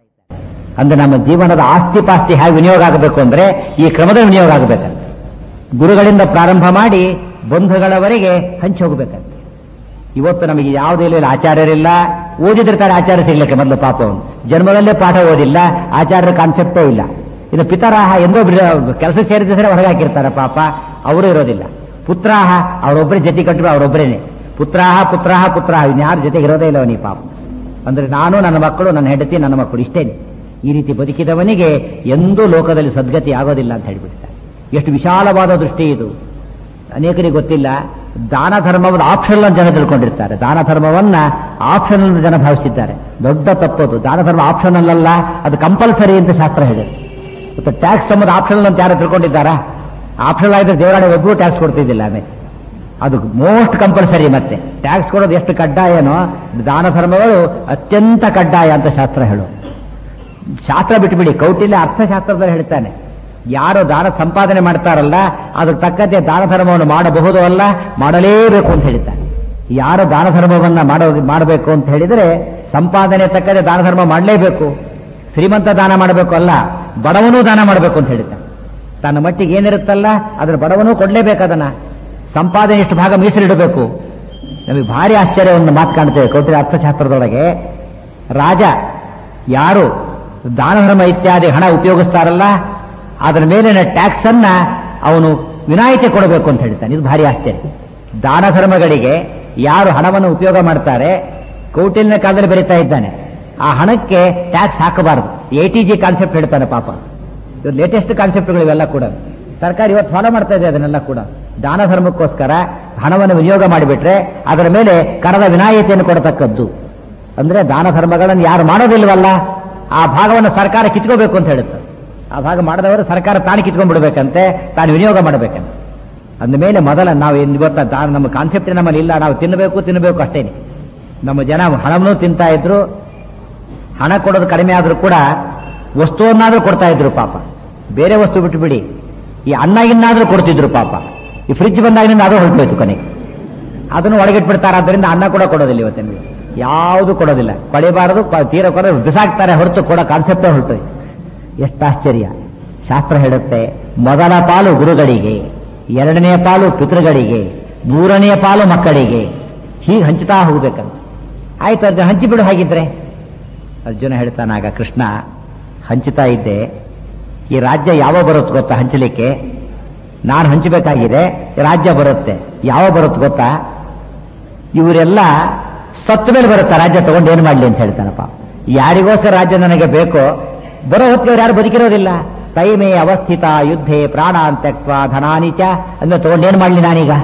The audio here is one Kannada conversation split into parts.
ಅಂದ್ರೆ ನಮ್ಮ ಜೀವನದ ಆಸ್ತಿ ಪಾಸ್ತಿ ಹೇಗೆ ವಿನಿಯೋಗ ಆಗಬೇಕು ಅಂದ್ರೆ ಈ ಕ್ರಮದ ವಿನಿಯೋಗ ಆಗಬೇಕಂತೆ ಗುರುಗಳಿಂದ ಪ್ರಾರಂಭ ಮಾಡಿ ಬಂಧುಗಳವರೆಗೆ ಹಂಚಿ ಹೋಗ್ಬೇಕಂತೆ ಇವತ್ತು ನಮಗೆ ಯಾವುದೇ ಇಲ್ಲ ಆಚಾರ್ಯರಿಲ್ಲ ಓದಿದಿರ್ತಾರೆ ಆಚಾರ್ಯ ಸಿಗ್ಲಿಕ್ಕೆ ಮೊದಲು ಪಾಪ ಅವನು ಜನ್ಮದಲ್ಲೇ ಪಾಠ ಓದಿಲ್ಲ ಆಚಾರ್ಯರ ಕಾನ್ಸೆಪ್ಟೇ ಇಲ್ಲ ಇದು ಪಿತರಾಹ ಎಂದೋ ಕೆಲಸ ಸೇರಿದ್ರೆ ಹೊರಗೆ ಹಾಕಿರ್ತಾರೆ ಪಾಪ ಅವರು ಇರೋದಿಲ್ಲ ಪುತ್ರಾಹ ಅವರೊಬ್ಬರೇ ಜೊತೆ ಕಟ್ಟರು ಅವರೊಬ್ಬರೇನೆ ಪುತ್ರಾಹ ಪುತ್ರಾಹ ಪುತ್ರಾಹ ಇನ್ಯಾರ ಜೊತೆಗೆ ಇರೋದೇ ಇಲ್ಲ ಅವನಿಗೆ ಪಾಪ ಅಂದ್ರೆ ನಾನು ನನ್ನ ಮಕ್ಕಳು ನನ್ನ ಹೆಂಡತಿ ನನ್ನ ಮಕ್ಕಳು ಇಷ್ಟೇನೆ ಈ ರೀತಿ ಬದುಕಿದವನಿಗೆ ಎಂದೂ ಲೋಕದಲ್ಲಿ ಸದ್ಗತಿ ಆಗೋದಿಲ್ಲ ಅಂತ ಹೇಳಿಬಿಡ್ತಾರೆ ಎಷ್ಟು ವಿಶಾಲವಾದ ದೃಷ್ಟಿ ಇದು ಅನೇಕರಿಗೆ ಗೊತ್ತಿಲ್ಲ ದಾನ ಧರ್ಮವನ್ನು ಆಪ್ಷನಲ್ ಅಂತ ಜನ ತಿಳ್ಕೊಂಡಿರ್ತಾರೆ ದಾನ ಧರ್ಮವನ್ನ ಆಪ್ಷನಲ್ ಅಂತ ಜನ ಭಾವಿಸಿದ್ದಾರೆ ದೊಡ್ಡ ತಪ್ಪದು ದಾನ ಧರ್ಮ ಆಪ್ಷನಲ್ ಅಲ್ಲ ಅದು ಕಂಪಲ್ಸರಿ ಅಂತ ಶಾಸ್ತ್ರ ಹೇಳಿದೆ ಮತ್ತೆ ಟ್ಯಾಕ್ಸ್ ಸಂಬಂಧ ಆಪ್ಷನಲ್ ಅಂತ ಯಾರು ತಿಳ್ಕೊಂಡಿದ್ದಾರಾ ಆಪ್ಷನಲ್ ಆಗಿದ್ರೆ ದೇವರಾಣೆ ಒಬ್ಬರು ಟ್ಯಾಕ್ಸ್ ಕೊಡ್ತಿದ್ದಿಲ್ಲ ಆಮೇಲೆ ಅದು ಮೋಸ್ಟ್ ಕಂಪಲ್ಸರಿ ಮತ್ತೆ ಟ್ಯಾಕ್ಸ್ ಕೊಡೋದು ಎಷ್ಟು ಕಡ್ಡಾಯನೋ ದಾನ ಧರ್ಮಗಳು ಅತ್ಯಂತ ಕಡ್ಡಾಯ ಅಂತ ಶಾಸ್ತ್ರ ಹೇಳು ಶಾಸ್ತ್ರ ಬಿಟ್ಟುಬಿಡಿ ಕೌಟಿಲ್ಯ ಅರ್ಥಶಾಸ್ತ್ರದಲ್ಲಿ ಹೇಳ್ತಾನೆ ಯಾರು ದಾನ ಸಂಪಾದನೆ ಮಾಡ್ತಾರಲ್ಲ ಅದಕ್ಕೆ ತಕ್ಕಂತೆ ದಾನ ಧರ್ಮವನ್ನು ಮಾಡಬಹುದು ಅಲ್ಲ ಮಾಡಲೇಬೇಕು ಅಂತ ಹೇಳ್ತಾನೆ ಯಾರು ದಾನ ಧರ್ಮವನ್ನ ಮಾಡೋ ಮಾಡಬೇಕು ಅಂತ ಹೇಳಿದರೆ ಸಂಪಾದನೆ ತಕ್ಕಂತೆ ದಾನ ಧರ್ಮ ಮಾಡಲೇಬೇಕು ಶ್ರೀಮಂತ ದಾನ ಮಾಡಬೇಕು ಅಲ್ಲ ಬಡವನೂ ದಾನ ಮಾಡಬೇಕು ಅಂತ ಹೇಳ್ತಾನೆ ತನ್ನ ಮಟ್ಟಿಗೆ ಏನಿರುತ್ತಲ್ಲ ಅದ್ರ ಬಡವನೂ ಕೊಡ್ಲೇಬೇಕು ಅದನ್ನ ಸಂಪಾದನೆ ಎಷ್ಟು ಭಾಗ ಮೀಸಲಿಡಬೇಕು ನಮಗೆ ಭಾರಿ ಆಶ್ಚರ್ಯ ಒಂದು ಮಾತು ಕಾಣ್ತೇವೆ ಕೌಟಿಲ್ಯ ಅರ್ಥಶಾಸ್ತ್ರದೊಳಗೆ ರಾಜ ಯಾರು ದಾನ ಧರ್ಮ ಇತ್ಯಾದಿ ಹಣ ಉಪಯೋಗಿಸ್ತಾರಲ್ಲ ಅದರ ಮೇಲಿನ ಟ್ಯಾಕ್ಸ್ ಅನ್ನ ಅವನು ವಿನಾಯಿತಿ ಕೊಡಬೇಕು ಅಂತ ಹೇಳ್ತಾನೆ ಇದು ಭಾರಿ ಆಶ್ಚರ್ಯ ದಾನ ಧರ್ಮಗಳಿಗೆ ಯಾರು ಹಣವನ್ನು ಉಪಯೋಗ ಮಾಡ್ತಾರೆ ಕೌಟಿಲ್ಯನ ಕಾಲದಲ್ಲಿ ಬರೀತಾ ಇದ್ದಾನೆ ಆ ಹಣಕ್ಕೆ ಟ್ಯಾಕ್ಸ್ ಹಾಕಬಾರದು ಎ ಟಿ ಜಿ ಕಾನ್ಸೆಪ್ಟ್ ಹೇಳ್ತಾನೆ ಪಾಪ ಇದು ಲೇಟೆಸ್ಟ್ ಕಾನ್ಸೆಪ್ಟ್ಗಳು ಇವೆಲ್ಲ ಕೂಡ ಸರ್ಕಾರ ಇವತ್ತು ಫಾಲೋ ಮಾಡ್ತಾ ಇದೆ ಅದನ್ನೆಲ್ಲ ಕೂಡ ದಾನ ಧರ್ಮಕ್ಕೋಸ್ಕರ ಹಣವನ್ನು ವಿನಿಯೋಗ ಮಾಡಿಬಿಟ್ರೆ ಅದರ ಮೇಲೆ ಕರದ ವಿನಾಯಿತಿಯನ್ನು ಕೊಡತಕ್ಕದ್ದು ಅಂದ್ರೆ ದಾನ ಧರ್ಮಗಳನ್ನು ಯಾರು ಮಾಡೋದಿಲ್ವಲ್ಲ ಆ ಭಾಗವನ್ನು ಸರ್ಕಾರ ಕಿತ್ಕೋಬೇಕು ಅಂತ ಹೇಳುತ್ತೆ ಆ ಭಾಗ ಮಾಡದವರು ಸರ್ಕಾರ ತಾನು ಕಿತ್ಕೊಂಡ್ಬಿಡ್ಬೇಕಂತೆ ತಾನು ವಿನಿಯೋಗ ಮಾಡಬೇಕಂತೆ ಅಂದ ಮೇಲೆ ಮೊದಲ ನಾವು ಏನ್ ಇವತ್ತ ದಾನ ನಮ್ಮ ಕಾನ್ಸೆಪ್ಟ್ ನಮ್ಮಲ್ಲಿ ಇಲ್ಲ ನಾವು ತಿನ್ನಬೇಕು ತಿನ್ನಬೇಕು ಅಷ್ಟೇನೆ ನಮ್ಮ ಜನ ಹಣವನ್ನು ತಿಂತಾ ಇದ್ರು ಹಣ ಕೊಡೋದು ಕಡಿಮೆ ಆದ್ರೂ ಕೂಡ ವಸ್ತುವನ್ನಾದ್ರೂ ಕೊಡ್ತಾ ಇದ್ರು ಪಾಪ ಬೇರೆ ವಸ್ತು ಬಿಟ್ಟು ಬಿಡಿ ಈ ಅನ್ನ ಇನ್ನಾದ್ರೂ ಕೊಡ್ತಿದ್ರು ಪಾಪ ಈ ಫ್ರಿಜ್ ಬಂದಾಗಿನಿಂದ ಅದು ಹೊರಟೋಯ್ತು ಕೊನೆಗೆ ಅದನ್ನು ಒಳಗಿಟ್ಬಿಡ್ತಾರೆ ಆದ್ದರಿಂದ ಅನ್ನ ಕೂಡ ಕೊಡೋದಿಲ್ಲ ಇವತ್ತಿನ ದಿವಸ ಯಾವುದು ಕೊಡೋದಿಲ್ಲ ಕೊಡಬಾರದು ಪ- ತೀರ ಕೊಡ ಬಿಸಾಕ್ತಾರೆ ಹೊರತು ಕೊಡೋ ಕಾನ್ಸೆಪ್ಟೇ ಹೊರಟೋಯ್ತು ಎಷ್ಟು ಆಶ್ಚರ್ಯ ಶಾಸ್ತ್ರ ಹೇಳುತ್ತೆ ಮೊದಲ ಪಾಲು ಗುರುಗಳಿಗೆ ಎರಡನೇ ಪಾಲು ಪಿತೃಗಳಿಗೆ ಮೂರನೆಯ ಪಾಲು ಮಕ್ಕಳಿಗೆ ಹೀಗೆ ಹಂಚುತ್ತಾ ಹೋಗ್ಬೇಕಂತ ಆಯ್ತು ಅರ್ಜುನ ಹಂಚಿಬಿಡು ಹಾಗಿದ್ರೆ ಅರ್ಜುನ ಹೇಳ್ತಾನಾಗ ಕೃಷ್ಣ ಹಂಚುತ್ತಾ ಇದ್ದೆ ಈ ರಾಜ್ಯ ಯಾವ ಬರುತ್ತೆ ಗೊತ್ತಾ ಹಂಚಲಿಕ್ಕೆ ನಾನು ಹಂಚಬೇಕಾಗಿದೆ ರಾಜ್ಯ ಬರುತ್ತೆ ಯಾವ ಬರುತ್ತೆ ಗೊತ್ತಾ ಇವರೆಲ್ಲ ಸತ್ತ ಮೇಲೆ ಬರುತ್ತೆ ರಾಜ್ಯ ತಗೊಂಡು ಏನು ಮಾಡ್ಲಿ ಅಂತ ಹೇಳ್ತಾನಪ್ಪ ಯಾರಿಗೋಸ್ಕರ ರಾಜ್ಯ ನನಗೆ ಬೇಕೋ ಬರೋ ಹೊತ್ತಿಗೆ ಯಾರು ಬದುಕಿರೋದಿಲ್ಲ ತೈಮೇ ಅವಸ್ಥಿತ ಯುದ್ಧೆ ಪ್ರಾಣ ತ್ಯಕ್ವ ಧನಾನಿಚ ಅಂದ್ರೆ ತಗೊಂಡು ಏನು ಮಾಡ್ಲಿ ನಾನೀಗ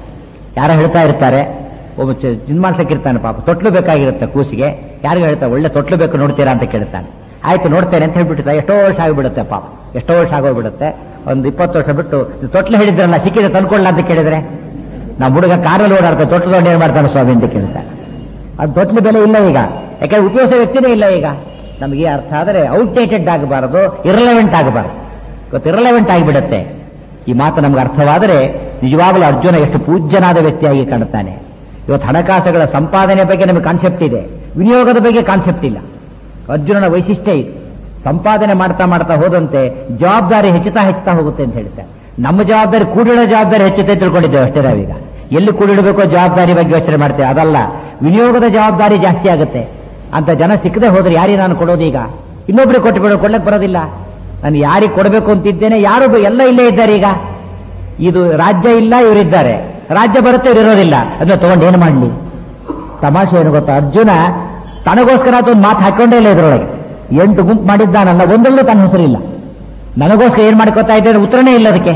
ಯಾರೋ ಹೇಳ್ತಾ ಇರ್ತಾರೆ ಒಬ್ಬ ಇರ್ತಾನೆ ಪಾಪ ತೊಟ್ಲು ಬೇಕಾಗಿರುತ್ತೆ ಕೂಸಿಗೆ ಯಾರಿಗೂ ಹೇಳ್ತಾರೆ ಒಳ್ಳೆ ತೊಟ್ಲು ಬೇಕು ನೋಡ್ತೀರಾ ಅಂತ ಕೇಳ್ತಾನೆ ಆಯ್ತು ನೋಡ್ತೇನೆ ಅಂತ ಹೇಳ್ಬಿಟ್ಟಿರ್ತಾರೆ ಎಷ್ಟೋ ವರ್ಷ ಆಗಿಬಿಡುತ್ತೆ ಪಾಪ ಎಷ್ಟೋ ವರ್ಷ ಆಗೋಗ್ಬಿಡುತ್ತೆ ಒಂದು ಇಪ್ಪತ್ತು ವರ್ಷ ಬಿಟ್ಟು ತೊಟ್ಲು ಹೇಳಿದ್ರಲ್ಲ ಸಿಕ್ಕಿದೆ ತಂದ್ಕೊಳ್ಳ ಅಂತ ಕೇಳಿದ್ರೆ ನಾವು ಹುಡುಗ ಕಾರಲ್ಲಿ ಓಡಾಡ್ತಾರೆ ತೊಟ್ಲು ತೊಗೊಂಡು ಏನು ಮಾಡ್ತಾನೆ ಸ್ವಾಮಿ ಅಂತ ಕೇಳ್ತಾನೆ ಅದು ತೊಟ್ಲು ಬೆಲೆ ಇಲ್ಲ ಈಗ ಯಾಕಂದ್ರೆ ಉಪಯೋಗಿಸೋ ವ್ಯಕ್ತಿನೇ ಇಲ್ಲ ಈಗ ನಮಗೆ ಅರ್ಥ ಆದರೆ ಔಟ್ಡೇಟೆಡ್ ಆಗಬಾರದು ಇರಲೆವೆಂಟ್ ಆಗಬಾರದು ಇವತ್ತು ಇರಲೆವೆಂಟ್ ಆಗಿಬಿಡುತ್ತೆ ಈ ಮಾತು ನಮ್ಗೆ ಅರ್ಥವಾದರೆ ನಿಜವಾಗಲೂ ಅರ್ಜುನ ಎಷ್ಟು ಪೂಜ್ಯನಾದ ವ್ಯಕ್ತಿಯಾಗಿ ಕಾಣುತ್ತಾನೆ ಇವತ್ತು ಹಣಕಾಸುಗಳ ಸಂಪಾದನೆ ಬಗ್ಗೆ ನಮಗೆ ಕಾನ್ಸೆಪ್ಟ್ ಇದೆ ವಿನಿಯೋಗದ ಬಗ್ಗೆ ಕಾನ್ಸೆಪ್ಟ್ ಇಲ್ಲ ಅರ್ಜುನನ ವೈಶಿಷ್ಟ್ಯ ಇದು ಸಂಪಾದನೆ ಮಾಡ್ತಾ ಮಾಡ್ತಾ ಹೋದಂತೆ ಜವಾಬ್ದಾರಿ ಹೆಚ್ಚುತ್ತಾ ಹೆಚ್ಚುತ್ತಾ ಹೋಗುತ್ತೆ ಅಂತ ಹೇಳ್ತಾರೆ ನಮ್ಮ ಜವಾಬ್ದಾರಿ ಕೂಡಿಡೋ ಜವಾಬ್ದಾರಿ ಹೆಚ್ಚುತ್ತೆ ತಿಳ್ಕೊಂಡಿದ್ದೇವೆ ಅಷ್ಟೇ ನಾವೀಗ ಎಲ್ಲಿ ಕೂಡಿಡಬೇಕೋ ಜವಾಬ್ದಾರಿ ಬಗ್ಗೆ ಯೋಚನೆ ಮಾಡ್ತೇವೆ ಅದಲ್ಲ ವಿನಿಯೋಗದ ಜವಾಬ್ದಾರಿ ಜಾಸ್ತಿ ಆಗುತ್ತೆ ಅಂತ ಜನ ಸಿಕ್ಕದೆ ಹೋದ್ರೆ ಯಾರಿಗೆ ನಾನು ಕೊಡೋದು ಈಗ ಇನ್ನೊಬ್ರಿಗೆ ಕೊಟ್ಟು ಬಿಡೋ ಕೊಡ್ಲಕ್ಕೆ ಬರೋದಿಲ್ಲ ನಾನು ಯಾರಿಗೆ ಕೊಡಬೇಕು ಅಂತಿದ್ದೇನೆ ಯಾರು ಬ- ಎಲ್ಲ ಇಲ್ಲೇ ಇದ್ದಾರೆ ಈಗ ಇದು ರಾಜ್ಯ ಇಲ್ಲ ಇವರಿದ್ದಾರೆ ರಾಜ್ಯ ಬರುತ್ತೆ ಇವ್ರು ಇರೋದಿಲ್ಲ ಅದನ್ನ ತಗೊಂಡು ಏನು ಮಾಡಲಿ ತಮಾಷೆ ಏನು ಗೊತ್ತಾ ಅರ್ಜುನ ತನಗೋಸ್ಕರ ಅದೊಂದು ಮಾತು ಹಾಕೊಂಡೇ ಇಲ್ಲ ಇದ್ರೊಳಗೆ ಎಂಟು ಗುಂಪು ಮಾಡಿದ್ದಾನಲ್ಲ ಒಂದರಲ್ಲೂ ತನ್ನ ಹೆಸರಿಲ್ಲ ನನಗೋಸ್ಕರ ಏನ್ ಮಾಡ್ಕೋತಾ ಇದ್ದೇನೆ ಉತ್ತರನೇ ಇಲ್ಲ ಅದಕ್ಕೆ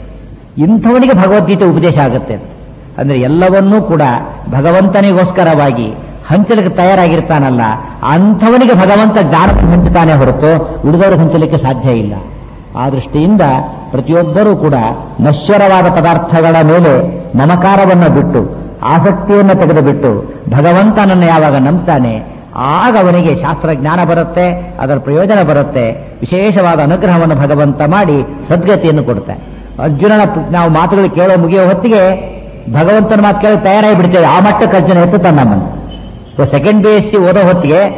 ಇಂಥವನಿಗೆ ಭಗವದ್ಗೀತೆ ಉಪದೇಶ ಆಗುತ್ತೆ ಅಂದ್ರೆ ಎಲ್ಲವನ್ನೂ ಕೂಡ ಭಗವಂತನಿಗೋಸ್ಕರವಾಗಿ ಹಂಚಲಿಕ್ಕೆ ತಯಾರಾಗಿರ್ತಾನಲ್ಲ ಅಂಥವನಿಗೆ ಭಗವಂತ ಜ್ಞಾನ ಹಂಚುತ್ತಾನೆ ಹೊರತು ಉಳಿದವರು ಹಂಚಲಿಕ್ಕೆ ಸಾಧ್ಯ ಇಲ್ಲ ಆ ದೃಷ್ಟಿಯಿಂದ ಪ್ರತಿಯೊಬ್ಬರೂ ಕೂಡ ನಶ್ವರವಾದ ಪದಾರ್ಥಗಳ ಮೇಲೆ ಮಮಕಾರವನ್ನು ಬಿಟ್ಟು ಆಸಕ್ತಿಯನ್ನು ತೆಗೆದುಬಿಟ್ಟು ಭಗವಂತನನ್ನು ಯಾವಾಗ ನಂಬ್ತಾನೆ ಆಗ ಅವನಿಗೆ ಶಾಸ್ತ್ರಜ್ಞಾನ ಬರುತ್ತೆ ಅದರ ಪ್ರಯೋಜನ ಬರುತ್ತೆ ವಿಶೇಷವಾದ ಅನುಗ್ರಹವನ್ನು ಭಗವಂತ ಮಾಡಿ ಸದ್ಗತಿಯನ್ನು ಕೊಡ್ತಾನೆ ಅರ್ಜುನನ ಪು- ನಾವು ಮಾತುಗಳು ಕೇಳೋ ಮುಗಿಯೋ ಹೊತ್ತಿಗೆ ಭಗವಂತನ ಮಾತು ಕೇಳಿ ತಯಾರಾಗಿ ಬಿಡ್ತೇವೆ ಆ ಮಟ್ಟಕ್ಕೆ ಅರ್ಜುನ ಎತ್ತುತ್ತಾನೆ ನಮ್ಮನ್ನು ಸೆಕೆಂಡ್ ಬಿ ಎಸ್ ಸಿ ಓದೋ ಹೊತ್ತಿಗೆ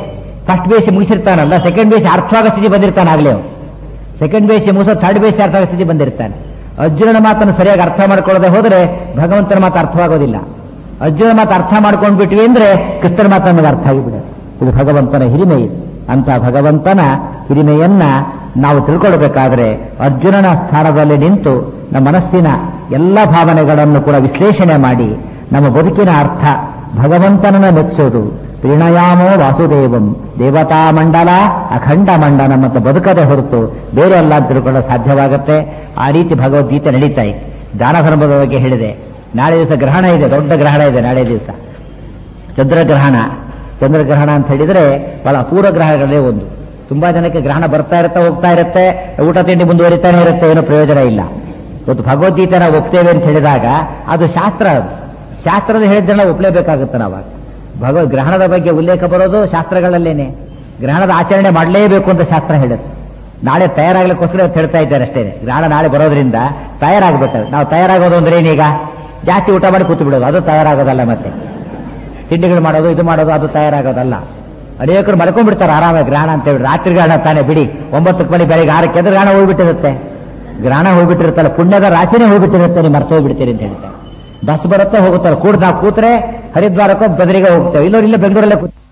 ಫಸ್ಟ್ ಬೇಸ್ ಮುಗಿಸಿರ್ತಾನಲ್ಲ ಸೆಕೆಂಡ್ ಬೇಸ್ ಅರ್ಥವಾಗೋ ಸ್ಥಿತಿ ಬಂದಿರ್ತಾನೆ ಆಗ್ಲೇ ಅವನು ಸೆಕೆಂಡ್ ಬೇಸ್ ಮುಗಿಸೋ ಥರ್ಡ್ ಬೇಸ್ ಅರ್ಥವಾಗೋ ಸ್ಥಿತಿ ಬಂದಿರ್ತಾನೆ ಅರ್ಜುನನ ಮಾತನ್ನು ಸರಿಯಾಗಿ ಅರ್ಥ ಮಾಡ್ಕೊಳ್ಳದೆ ಹೋದರೆ ಭಗವಂತನ ಮಾತು ಅರ್ಥವಾಗೋದಿಲ್ಲ ಅರ್ಜುನ ಮಾತು ಅರ್ಥ ಮಾಡ್ಕೊಂಡು ಬಿಟ್ವಿ ಅಂದ್ರೆ ಕೃಷ್ಣನ ಮಾತು ನಮಗೆ ಅರ್ಥ ಆಗಿಬಿಡುತ್ತೆ ಇದು ಭಗವಂತನ ಹಿರಿಮೆ ಇದು ಅಂತ ಭಗವಂತನ ಹಿರಿಮೆಯನ್ನ ನಾವು ತಿಳ್ಕೊಳ್ಬೇಕಾದ್ರೆ ಅರ್ಜುನನ ಸ್ಥಾನದಲ್ಲಿ ನಿಂತು ನಮ್ಮ ಮನಸ್ಸಿನ ಎಲ್ಲ ಭಾವನೆಗಳನ್ನು ಕೂಡ ವಿಶ್ಲೇಷಣೆ ಮಾಡಿ ನಮ್ಮ ಬದುಕಿನ ಅರ್ಥ ಭಗವಂತನನ್ನ ಮೆಚ್ಚಿಸೋದು ಪ್ರಣಯಾಮೋ ವಾಸುದೇವಂ ದೇವತಾ ಮಂಡಲ ಅಖಂಡ ಮಂಡನ ಮತ್ತು ಬದುಕದೆ ಹೊರತು ಬೇರೆ ಎಲ್ಲ ಅಂತ ತಿಳ್ಕೊಳ್ಳೋ ಸಾಧ್ಯವಾಗುತ್ತೆ ಆ ರೀತಿ ಭಗವದ್ಗೀತೆ ನಡೀತಾ ಇದೆ ದಾನ ಧರ್ಮದ ಬಗ್ಗೆ ಹೇಳಿದೆ ನಾಳೆ ದಿವಸ ಗ್ರಹಣ ಇದೆ ದೊಡ್ಡ ಗ್ರಹಣ ಇದೆ ನಾಳೆ ದಿವಸ ಚಂದ್ರಗ್ರಹಣ ಚಂದ್ರಗ್ರಹಣ ಅಂತ ಹೇಳಿದ್ರೆ ಬಹಳ ಅಪೂರ್ವ ಗ್ರಹಗಳೇ ಒಂದು ತುಂಬಾ ಜನಕ್ಕೆ ಗ್ರಹಣ ಬರ್ತಾ ಇರುತ್ತೆ ಹೋಗ್ತಾ ಇರುತ್ತೆ ಊಟ ತಿಂಡಿ ಮುಂದುವರಿತಾನೆ ಇರುತ್ತೆ ಏನೋ ಪ್ರಯೋಜನ ಇಲ್ಲ ಇವತ್ತು ಭಗವದ್ಗೀತೆ ನಾವು ಒಪ್ತೇವೆ ಅಂತ ಹೇಳಿದಾಗ ಅದು ಶಾಸ್ತ್ರ ಅದು ಶಾಸ್ತ್ರದ ಹೇಳಿದ್ದನ್ನ ಒಪ್ಲೇಬೇಕಾಗುತ್ತೆ ನಾವಾಗ ಭಗವದ್ ಗ್ರಹಣದ ಬಗ್ಗೆ ಉಲ್ಲೇಖ ಬರೋದು ಶಾಸ್ತ್ರಗಳಲ್ಲೇನೆ ಗ್ರಹಣದ ಆಚರಣೆ ಮಾಡಲೇಬೇಕು ಅಂತ ಶಾಸ್ತ್ರ ಹೇಳುತ್ತೆ ನಾಳೆ ತಯಾರಾಗ್ಲಿಕ್ಕೋಸ್ಕರ ಇವತ್ತು ಹೇಳ್ತಾ ಇದ್ದಾರೆ ಅಷ್ಟೇ ಗ್ರಹಣ ನಾಳೆ ಬರೋದ್ರಿಂದ ತಯಾರಾಗಬೇಕಾದ್ರೆ ನಾವು ತಯಾರಾಗೋದು ಅಂದ್ರೆ ಏನೀಗ ಜಾಸ್ತಿ ಊಟ ಮಾಡಿ ಕೂತು ಬಿಡೋದು ಅದು ತಯಾರಾಗೋದಲ್ಲ ಮತ್ತೆ ತಿಂಡಿಗಳು ಮಾಡೋದು ಇದು ಮಾಡೋದು ಅದು ತಯಾರಾಗೋದಲ್ಲ ಅನೇಕರು ಮಲ್ಕೊಂಡ್ಬಿಡ್ತಾರೆ ಆರಾಮಾಗಿ ಗ್ರಹಣ ಅಂತ ಹೇಳಿ ರಾತ್ರಿ ಗ್ರಹಣ ತಾನೆ ಬಿಡಿ ಒಂಬತ್ತಕ್ಕೆ ಮಣಿ ಬೆಳಿಗ್ಗೆ ಆರಕ್ಕೆ ಎದ್ರೆ ಗ್ರಹಣ ಹೋಗ್ಬಿಟ್ಟಿರುತ್ತೆ ಗ್ರಹಣ ಹೋಗ್ಬಿಟ್ಟಿರುತ್ತಲ್ಲ ಪುಣ್ಯದ ರಾಶಿನೇ ಹೋಗ್ಬಿಟ್ಟಿರುತ್ತೆ ನೀವು ಮರ್ತೋಗ್ಬಿಡ್ತೀರಿ ಅಂತ ಹೇಳ್ತಾರೆ ಬಸ್ ಬರುತ್ತೆ ಹೋಗುತ್ತಲ್ಲ ಕೂಡ ನಾವು ಕೂತ್ರೆ ಹರಿದ್ವಾರಕ್ಕೋ ಬದರಿಗೆ ಹೋಗ್ತೇವೆ ಇಲ್ಲೋರು ಇಲ್ಲೇ ಬೆಂಗಳೂರಲ್ಲೇ ಕೂತ್